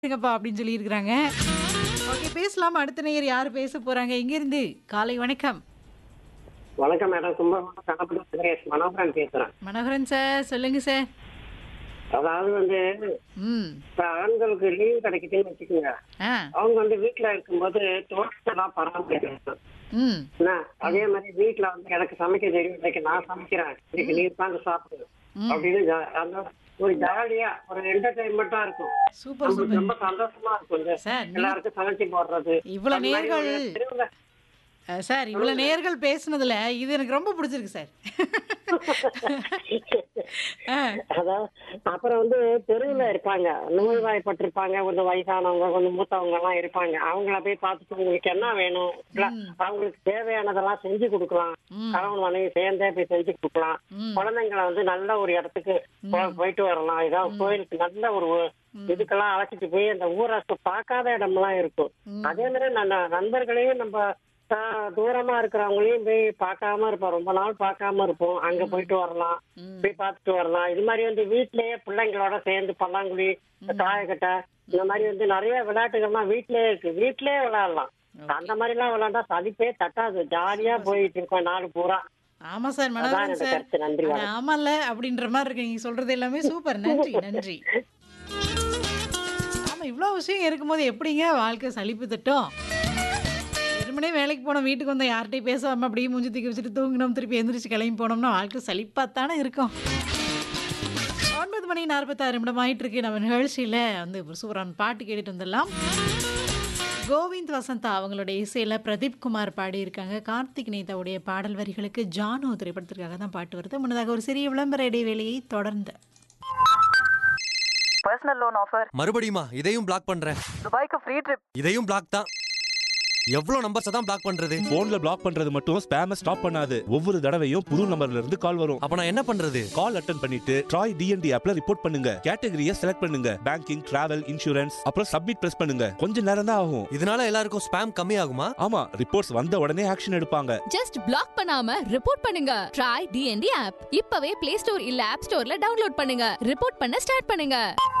இருங்கப்பா அப்படின்னு சொல்லியிருக்கிறாங்க ஓகே பேசலாம் அடுத்த நேயர் யார் பேச போறாங்க எங்கிருந்து காலை வணக்கம் வணக்கம் மேடம் கும்பகோணம் கணபதி சுரேஷ் மனோகரன் பேசுறேன் மனோகரன் சார் சொல்லுங்க சார் அதாவது வந்து ம் இப்ப ஆண்களுக்கு லீவு கிடைக்குதுன்னு வச்சுக்கோங்க ஆ அவங்க வந்து வீட்டுல இருக்கும்போது தோட்டத்தெல்லாம் பராமரிக்கணும் ம் என்ன அதே மாதிரி வீட்டுல வந்து எனக்கு சமைக்க தெரியும் இன்னைக்கு நான் சமைக்கிறேன் இன்னைக்கு நீ உட்காந்து சாப்பிடு அப்படின்னு ஜா- அந்த ஒரு ஜாலியா ஒரு என்டர்டைன்மெண்டா இருக்கும் சூப்பர் நம்மளுக்கு சூப்பர் ரொம்ப சந்தோஷமா இருக்கும் இந்த சார் நீ- எல்லாருக்கும் சமைச்சு போடுறது இவ்வளவு அந்த மாதிரி ஒரு நேர்கள் தெருவுல அஹ், சார் இவ்வளவு நேயர்கள் பேசுனதுல இது எனக்கு ரொம்ப பிடிச்சிருக்கு சார் ஆ, அதாவது அப்புறம் வந்து தெருவுல இருப்பாங்க நோய்வாய்ப்பட்டிருப்பாங்க கொஞ்சம் வயசானவங்க கொஞ்சம் மூத்தவங்க எல்லாம் இருப்பாங்க அவங்கள போய் பார்த்துட்டு உங்களுக்கு என்ன வேணும் இல்ல, அவங்களுக்கு தேவையானதெல்லாம் செஞ்சு கொடுக்கலாம் ம். கணவன் மனைவி சேர்ந்தே போய் செஞ்சு கொடுக்கலாம் ம். குழந்தைங்களை வந்து நல்ல ஒரு இடத்துக்கு போ- போயிட்டு வரலாம் ஏதாவது கோயிலுக்கு நல்ல ஒரு இதுக்கெல்லாம் அழைச்சிட்டு போய் அந்த ஊரை சு- பார்க்காத இடமெல்லாம் இருக்கும் அதே மாதிரி ந- நண்பர்களையும் நம்ம ஆஹ், தூரமா இருக்கிறவங்களையும் போய் பார்க்காம இருப்போம் ரொம்ப நாள் பார்க்காம இருப்போம் அங்க போயிட்டு வரலாம் போய் பார்த்துட்டு வரலாம் இது மாதிரி வந்து வீட்லயே பிள்ளைங்களோட சேர்ந்து பல்லாங்குழி தாயக்கட்டை இந்த மாதிரி வந்து நிறைய விளையாட்டுகள்லாம் வீட்லயே இருக்கு வீட்லயே விளையாடலாம் அந்த மாதிரி எல்லாம் விளையாண்டா சதிப்பே தட்டாது ஜாலியா போயிட்டு இருக்கோம் நாடு பூரா ஆமா சார் அதான் மனோகரன் என்னோட சார் கருத்து நன்றி அட, வணக்கம். ஆமால்ல அப்படின்ற மாதிரி இருக்கு நீங்க சொல்றது எல்லாமே சூப்பர் நன்றி நன்றி ஆமா இவ்வளவு விஷயம் இருக்கும்போது எப்படிங்க வாழ்க்கை சலிப்பு தட்டும் வெறுமனே வேலைக்கு போனோம் வீட்டுக்கு வந்தோம் யார்கிட்டயும் பேசாம அப்படியே மூஞ்சி தூக்கி வச்சுட்டு தூங்கினோம் திருப்பி எந்திரிச்சு கிளம்பி போனோம்னா வாழ்க்கை சலிப்பாத்தானே இருக்கும் ஒன்பது மணி நாற்பத்தாறு நிமிடம் ஆயிட்டு இருக்கு நம்ம நிகழ்ச்சியில வந்து ஒரு சூப்பரான பாட்டு கேட்டுட்டு வந்துடலாம் கோவிந்த் வசந்தா அவங்களுடைய இசையில பிரதீப் குமார் பாடியிருக்காங்க கார்த்திக் நேதாவுடைய பாடல் வரிகளுக்கு ஜானு திரைப்படத்திற்காக தான் பாட்டு வருது முன்னதாக ஒரு சிறிய விளம்பர இடைவேளையை தொடர்ந்து பர்சனல் லோன் ஆஃபர் மறுபடியுமா இதையும் பிளாக் பண்றேன் துபாய்க்கு ஃப்ரீ ட்ரிப் இதையும் பிளாக் தான் எவ்வளவு நம்பர்ஸ் தான் பிளாக் பண்றது போன்ல பிளாக் பண்றது மட்டும் ஸ்பேம ஸ்டாப் பண்ணாது ஒவ்வொரு தடவையும் புது நம்பர்ல இருந்து கால் வரும் அப்ப நான் என்ன பண்றது கால் அட்டன் பண்ணிட்டு ட்ராய் டிஎன்டி ஆப்ல ரிப்போர்ட் பண்ணுங்க கேட்டகரியை செலக்ட் பண்ணுங்க பேங்கிங் டிராவல் இன்சூரன்ஸ் அப்புறம் சப்மிட் பிரஸ் பண்ணுங்க கொஞ்ச நேரம் தான் ஆகும் இதனால எல்லாருக்கும் ஸ்பேம் கம்மி ஆகுமா ஆமா ரிப்போர்ட்ஸ் வந்த உடனே ஆக்ஷன் எடுப்பாங்க ஜஸ்ட் பிளாக் பண்ணாம ரிப்போர்ட் பண்ணுங்க ட்ரை டிஎன்டி ஆப் இப்பவே பிளே ஸ்டோர் இல்ல ஆப் ஸ்டோர்ல டவுன்லோட் பண்ணுங்க ரிப்போர்ட் பண்ண ஸ்டார்ட் பண்ணுங்க